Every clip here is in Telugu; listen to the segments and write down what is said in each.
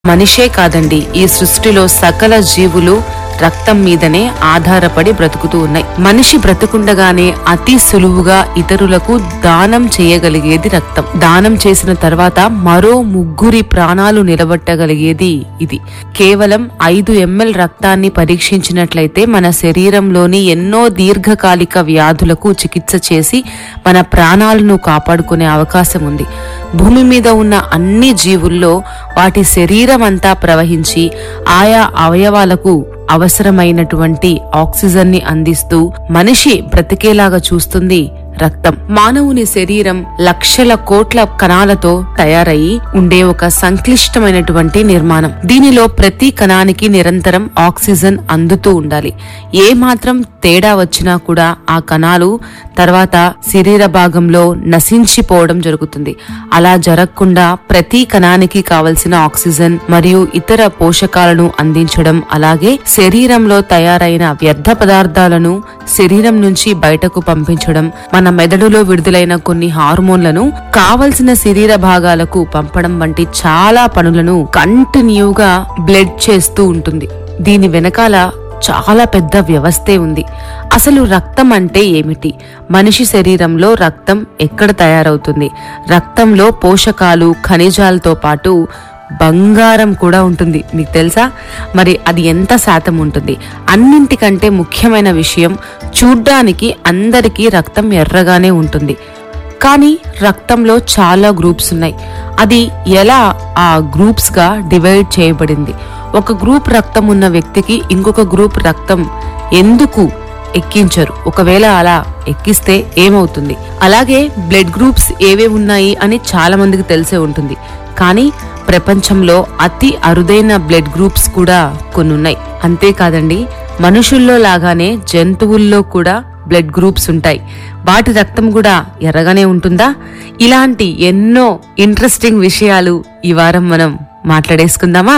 మనిషే కాదండి ఈ సృష్టిలో సకల జీవులు రక్తం మీదనే ఆధారపడి బ్రతుకుతూ ఉన్నాయి మనిషి బ్రతుకుండగానే అతి సులువుగా ఇతరులకు దానం చేయగలిగేది రక్తం దానం చేసిన తర్వాత మరో ముగ్గురి ప్రాణాలు నిలబెట్టగలిగేది ఇది కేవలం ఐదు ఎంఎల్ రక్తాన్ని పరీక్షించినట్లయితే మన శరీరంలోని ఎన్నో దీర్ఘకాలిక వ్యాధులకు చికిత్స చేసి మన ప్రాణాలను కాపాడుకునే అవకాశం ఉంది భూమి మీద ఉన్న అన్ని జీవుల్లో వాటి శరీరం అంతా ప్రవహించి ఆయా అవయవాలకు అవసరమైనటువంటి ఆక్సిజన్ ని అందిస్తూ మనిషి బ్రతికేలాగా చూస్తుంది రక్తం మానవుని శరీరం లక్షల కోట్ల కణాలతో తయారయి ఉండే ఒక సంక్లిష్టమైనటువంటి నిర్మాణం దీనిలో ప్రతి కణానికి నిరంతరం ఆక్సిజన్ అందుతూ ఉండాలి ఏ మాత్రం తేడా వచ్చినా కూడా ఆ కణాలు తర్వాత శరీర భాగంలో నశించిపోవడం జరుగుతుంది అలా జరగకుండా ప్రతి కణానికి కావలసిన ఆక్సిజన్ మరియు ఇతర పోషకాలను అందించడం అలాగే శరీరంలో తయారైన వ్యర్థ పదార్థాలను శరీరం నుంచి బయటకు పంపించడం మన మెదడులో విడుదలైన కొన్ని హార్మోన్లను కావలసిన శరీర భాగాలకు పంపడం వంటి చాలా పనులను కంటిన్యూగా బ్లడ్ చేస్తూ ఉంటుంది దీని వెనకాల చాలా పెద్ద వ్యవస్థే ఉంది అసలు రక్తం అంటే ఏమిటి మనిషి శరీరంలో రక్తం ఎక్కడ తయారవుతుంది రక్తంలో పోషకాలు ఖనిజాలతో పాటు బంగారం కూడా ఉంటుంది మీకు తెలుసా మరి అది ఎంత శాతం ఉంటుంది అన్నింటికంటే ముఖ్యమైన విషయం చూడ్డానికి అందరికీ రక్తం ఎర్రగానే ఉంటుంది కానీ రక్తంలో చాలా గ్రూప్స్ ఉన్నాయి అది ఎలా ఆ గ్రూప్స్ గా డివైడ్ చేయబడింది ఒక గ్రూప్ రక్తం ఉన్న వ్యక్తికి ఇంకొక గ్రూప్ రక్తం ఎందుకు ఎక్కించరు ఒకవేళ అలా ఎక్కిస్తే ఏమవుతుంది అలాగే బ్లడ్ గ్రూప్స్ ఏవే ఉన్నాయి అని చాలా మందికి తెలిసే ఉంటుంది కానీ ప్రపంచంలో అతి అరుదైన బ్లడ్ గ్రూప్స్ కూడా కొన్ని ఉన్నాయి అంతేకాదండి మనుషుల్లో లాగానే జంతువుల్లో కూడా బ్లడ్ గ్రూప్స్ ఉంటాయి వాటి రక్తం కూడా ఎర్రగానే ఉంటుందా ఇలాంటి ఎన్నో ఇంట్రెస్టింగ్ విషయాలు ఈ వారం మనం మాట్లాడేసుకుందామా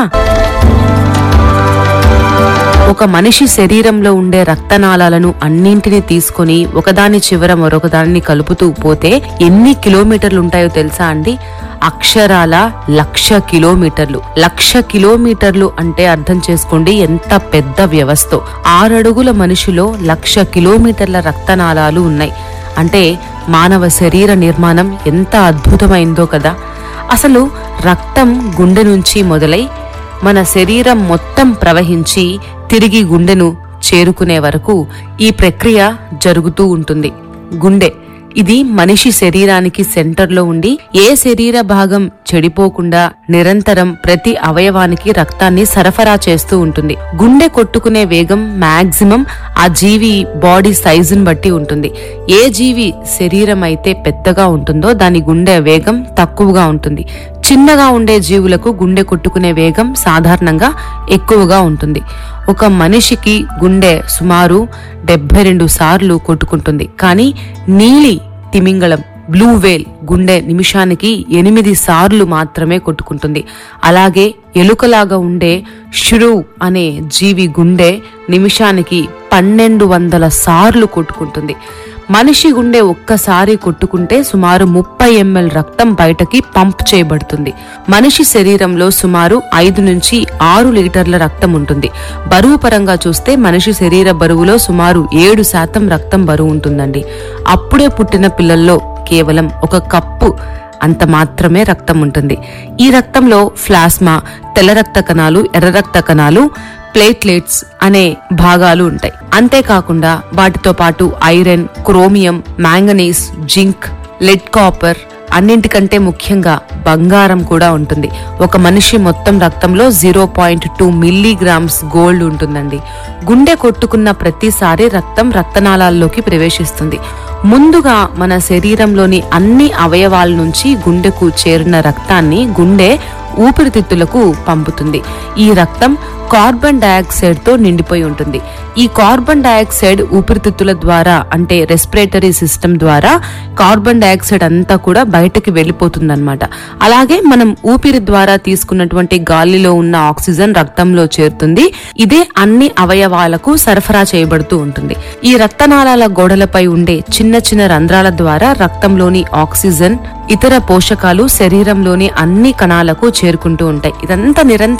ఒక మనిషి శరీరంలో ఉండే రక్తనాళాలను అన్నింటినీ తీసుకొని ఒకదాని చివర మరొక దానిని కలుపుతూ పోతే ఎన్ని కిలోమీటర్లు ఉంటాయో తెలుసా అండి అక్షరాల లక్ష కిలోమీటర్లు లక్ష కిలోమీటర్లు అంటే అర్థం చేసుకోండి ఎంత పెద్ద వ్యవస్థ ఆరడుగుల మనిషిలో లక్ష కిలోమీటర్ల రక్తనాళాలు ఉన్నాయి అంటే మానవ శరీర నిర్మాణం ఎంత అద్భుతమైందో కదా అసలు రక్తం గుండె నుంచి మొదలై మన శరీరం మొత్తం ప్రవహించి తిరిగి గుండెను చేరుకునే వరకు ఈ ప్రక్రియ జరుగుతూ ఉంటుంది గుండె ఇది మనిషి శరీరానికి సెంటర్లో ఉండి ఏ శరీర భాగం చెడిపోకుండా నిరంతరం ప్రతి అవయవానికి రక్తాన్ని సరఫరా చేస్తూ ఉంటుంది గుండె కొట్టుకునే వేగం మాక్సిమం ఆ జీవి బాడీ సైజుని బట్టి ఉంటుంది ఏ జీవి శరీరం అయితే పెద్దగా ఉంటుందో దాని గుండె వేగం తక్కువగా ఉంటుంది చిన్నగా ఉండే జీవులకు గుండె కొట్టుకునే వేగం సాధారణంగా ఎక్కువగా ఉంటుంది ఒక మనిషికి గుండె సుమారు డెబ్బై రెండు సార్లు కొట్టుకుంటుంది కానీ నీలి తిమింగళం బ్లూ వేల్ గుండె నిమిషానికి ఎనిమిది సార్లు మాత్రమే కొట్టుకుంటుంది అలాగే ఎలుకలాగా ఉండే షురు అనే జీవి గుండె నిమిషానికి పన్నెండు వందల సార్లు కొట్టుకుంటుంది మనిషి గుండె ఒక్కసారి కొట్టుకుంటే సుమారు ముప్పై ఎంఎల్ రక్తం బయటకి పంప్ చేయబడుతుంది మనిషి శరీరంలో సుమారు ఐదు నుంచి ఆరు లీటర్ల రక్తం ఉంటుంది బరువు పరంగా చూస్తే మనిషి శరీర బరువులో సుమారు ఏడు శాతం రక్తం బరువు ఉంటుందండి అప్పుడే పుట్టిన పిల్లల్లో కేవలం ఒక కప్పు అంత మాత్రమే రక్తం ఉంటుంది ఈ రక్తంలో ప్లాస్మా తెల్ల రక్త కణాలు ఎర్ర రక్త కణాలు ప్లేట్లెట్స్ అనే భాగాలు ఉంటాయి అంతేకాకుండా వాటితో పాటు iron chromium manganese zinc lead copper అన్నింటికంటే ముఖ్యంగా బంగారం కూడా ఉంటుంది ఒక మనిషి మొత్తం రక్తంలో zero point two milligrams gold ఉంటుందండి గుండె కొట్టుకున్న ప్రతిసారి రక్తం రక్తనాళాల్లోకి ప్రవేశిస్తుంది ముందుగా మన శరీరంలోని అన్ని అవయవాల నుంచి గుండెకు చేరిన రక్తాన్ని గుండె ఊపిరితిత్తులకు పంపుతుంది ఈ రక్తం కార్బన్ డయాక్సైడ్ తో నిండిపోయి ఉంటుంది ఈ కార్బన్ డయాక్సైడ్ ఊపిరితిత్తుల ద్వారా అంటే రెస్పిరేటరీ సిస్టమ్ ద్వారా కార్బన్ డయాక్సైడ్ అంతా కూడా బయటకి వెళ్ళిపోతుందన్నమాట అలాగే మనం ఊపిరి ద్వారా తీసుకున్నటువంటి గాలిలో ఉన్న ఆక్సిజన్ రక్తంలో చేరుతుంది ఇదే అన్ని అవయవాలకు సరఫరా చేయబడుతూ ఉంటుంది ఈ రక్తనాళాల గోడలపై ఉండే చిన్న చిన్న రంధ్రాల ద్వారా రక్తంలోని ఆక్సిజన్ ఇతర పోషకాలు శరీరంలోని అన్ని కణాలకు చేరుకుంటూ ఉంటాయి ఇదంతా నిరంతర